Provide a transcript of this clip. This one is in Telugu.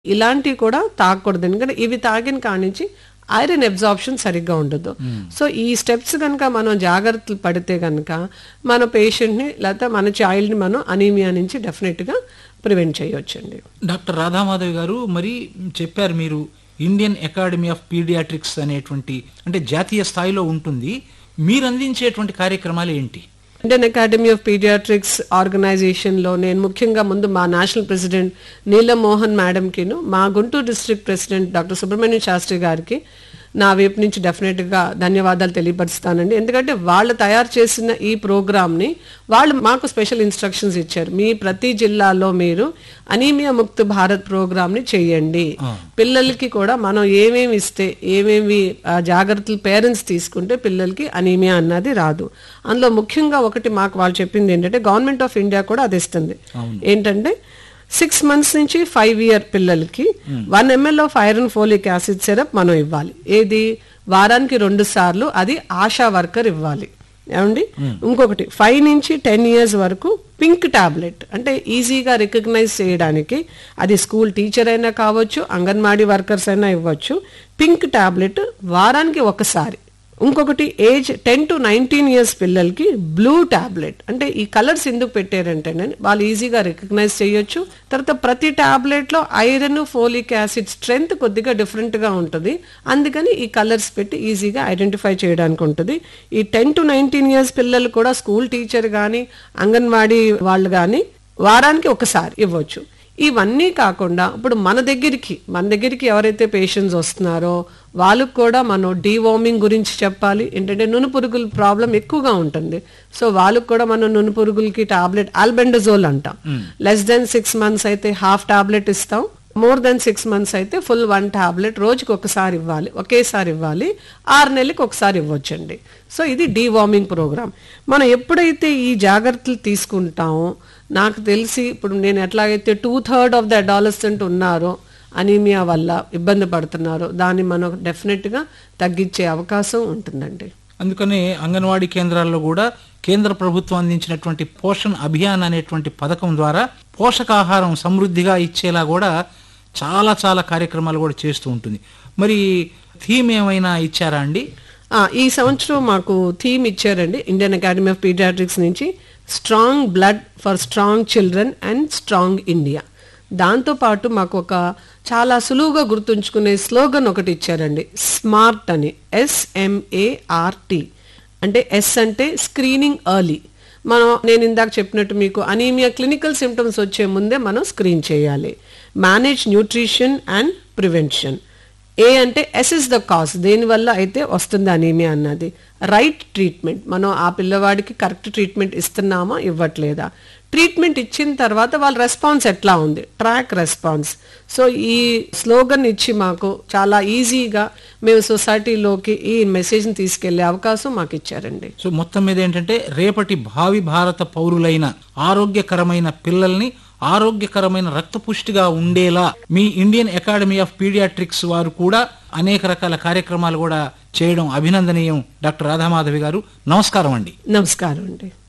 ఇలాంటివి కూడా తాగకూడదు ఎందుకంటే ఇవి తాగిన కానించి ఐరన్ అబ్జార్ప్షన్ సరిగ్గా ఉండదు సో ఈ స్టెప్స్ కనుక మనం జాగ్రత్తలు పడితే కనుక మన పేషెంట్ని లేకపోతే మన చైల్డ్ని మనం అనీమియా నుంచి డెఫినెట్గా ప్రివెంట్ చేయొచ్చండి డాక్టర్ రాధామాధవి గారు మరి చెప్పారు మీరు ఇండియన్ అకాడమీ ఆఫ్ పీడియాట్రిక్స్ అనేటువంటి అంటే జాతీయ స్థాయిలో ఉంటుంది మీరు అందించేటువంటి కార్యక్రమాలు ఏంటి ఇండియన్ అకాడమీ ఆఫ్ పీడియాట్రిక్స్ ఆర్గనైజేషన్లో నేను ముఖ్యంగా ముందు మా నేషనల్ ప్రెసిడెంట్ నీలం మోహన్ మేడంకిను మా Guntur district president doctor Subrahmanyam Sastry గారికి నా వైపు నుంచి డెఫినెట్గా ధన్యవాదాలు తెలియపరుస్తానండి ఎందుకంటే వాళ్ళు తయారు చేసిన ఈ ప్రోగ్రామ్ని వాళ్ళు మాకు స్పెషల్ ఇన్స్ట్రక్షన్స్ ఇచ్చారు మీ ప్రతి జిల్లాలో మీరు అనీమియా ముక్త భారత్ ప్రోగ్రామ్ని చేయండి పిల్లలకి కూడా మనం ఏమేమి ఇస్తే ఏమేమి ఆ, జాగ్రత్తలు పేరెంట్స్ తీసుకుంటే పిల్లలకి అనీమియా అన్నది రాదు అందులో ముఖ్యంగా ఒకటి మాకు వాళ్ళు చెప్పింది ఏంటంటే గవర్నమెంట్ ఆఫ్ ఇండియా కూడా అది ఇస్తుంది ఏంటంటే సిక్స్ మంత్స్ నుంచి ఫైవ్ ఇయర్ పిల్లలకి one ML of iron folic acid syrup మనం ఇవ్వాలి ఏది వారానికి రెండు సార్లు అది ఆశా వర్కర్ ఇవ్వాలి ఏమండి ఇంకొకటి ఫైవ్ నుంచి టెన్ ఇయర్స్ వరకు పింక్ టాబ్లెట్ అంటే ఈజీగా రికగ్నైజ్ చేయడానికి అది స్కూల్ టీచర్ అయినా కావచ్చు అంగన్వాడీ వర్కర్స్ అయినా ఇవ్వచ్చు పింక్ టాబ్లెట్ వారానికి ఒకసారి ఇంకొకటి age ten to nineteen years పిల్లలకి బ్లూ టాబ్లెట్ అంటే ఈ కలర్స్ ఎందుకు పెట్టారంటే వాళ్ళు ఈజీగా రికగ్నైజ్ చేయొచ్చు తర్వాత ప్రతి టాబ్లెట్లో ఐరన్ ఫోలిక్ యాసిడ్ స్ట్రెంగ్త్ కొద్దిగా డిఫరెంట్గా ఉంటుంది అందుకని ఈ కలర్స్ పెట్టి ఈజీగా ఐడెంటిఫై చేయడానికి ఉంటుంది ఈ టెన్ టు నైన్టీన్ ఇయర్స్ పిల్లలు కూడా స్కూల్ టీచర్ కానీ అంగన్వాడీ వాళ్ళు కానీ వారానికి ఒకసారి ఇవ్వచ్చు ఇవన్నీ కాకుండా ఇప్పుడు మన దగ్గరికి మన దగ్గరికి ఎవరైతే పేషెంట్స్ వస్తున్నారో వాళ్ళకు కూడా మనం డీవార్మింగ్ గురించి చెప్పాలి ఏంటంటే నును పురుగుల ప్రాబ్లం ఎక్కువగా ఉంటుంది సో వాళ్ళకు కూడా మనం నును పురుగులకి టాబ్లెట్ ఆల్బెండజోల్ అంటాం లెస్ దెన్ సిక్స్ మంత్స్ అయితే హాఫ్ టాబ్లెట్ ఇస్తాం మోర్ దెన్ సిక్స్ మంత్స్ అయితే ఫుల్ వన్ టాబ్లెట్ రోజుకి ఒకసారి ఇవ్వాలి ఒకేసారి ఇవ్వాలి ఆరు నెలలకు ఒకసారి ఇవ్వచ్చండి సో ఇది డీవార్మింగ్ ప్రోగ్రామ్ మనం ఎప్పుడైతే ఈ జాగ్రత్తలు తీసుకుంటామో నాకు తెలిసి ఇప్పుడు నేను ఎట్లాగైతే two third of the adolescent ఉన్నారో అనీమియా వల్ల ఇబ్బంది పడుతున్నారో దాన్ని మనం డెఫినెట్గా తగ్గించే అవకాశం ఉంటుందండి అందుకనే అంగన్వాడీ కేంద్రాల్లో కూడా కేంద్ర ప్రభుత్వం అందించినటువంటి పోషణ్ అభియాన్ అనేటువంటి పథకం ద్వారా పోషకాహారం సమృద్ధిగా ఇచ్చేలా కూడా చాలా చాలా కార్యక్రమాలు కూడా చేస్తూ ఉంటుంది మరి థీమ్ ఏమైనా ఇచ్చారా అండి ఆ, ఈ సంవత్సరం మాకు థీమ్ ఇచ్చారండి ఇండియన్ అకాడమీ ఆఫ్ పీడియాట్రిక్స్ నుంచి strong blood for strong children and strong India దాంతోపాటు మాకు ఒక చాలా సులువుగా గుర్తుంచుకునే స్లోగన్ ఒకటి ఇచ్చారండి స్మార్ట్ అని ఎస్ఎంఏఆర్టీ అంటే ఎస్ అంటే స్క్రీనింగ్ ఎర్లీ మనం నేను ఇందాక చెప్పినట్టు మీకు అనీమియా క్లినికల్ సిమ్టమ్స్ వచ్చే ముందే మనం స్క్రీన్ చేయాలి మేనేజ్ న్యూట్రిషన్ అండ్ ప్రివెన్షన్ ఏ అంటే ఎస్ ఇస్ ద కాజ్ దేనివల్ల అయితే వస్తుంది అనీమియా అన్నది రైట్ ట్రీట్మెంట్ మనం ఆ పిల్లవాడికి కరెక్ట్ ట్రీట్మెంట్ ఇస్తున్నామా ఇవ్వట్లేదా ట్రీట్మెంట్ ఇచ్చిన తర్వాత వాళ్ళ రెస్పాన్స్ ఎట్లా ఉంది ట్రాక్ రెస్పాన్స్ సో ఈ స్లోగన్ ఇచ్చి మాకు చాలా ఈజీగా మేము సొసైటీలోకి ఈ మెసేజ్ని తీసుకెళ్లే అవకాశం మాకు ఇచ్చారండి సో మొత్తం మీద ఏంటంటే రేపటి భావి భారత పౌరులైన ఆరోగ్యకరమైన పిల్లల్ని ఆరోగ్యకరమైన రక్తపుష్టిగా ఉండేలా మీ ఇండియన్ అకాడమీ ఆఫ్ పీడియాట్రిక్స్ వారు కూడా అనేక రకాల కార్యక్రమాలు కూడా చేయడం అభినందనీయం డాక్టర్ రాధామాధవి గారు నమస్కారం అండి నమస్కారం అండి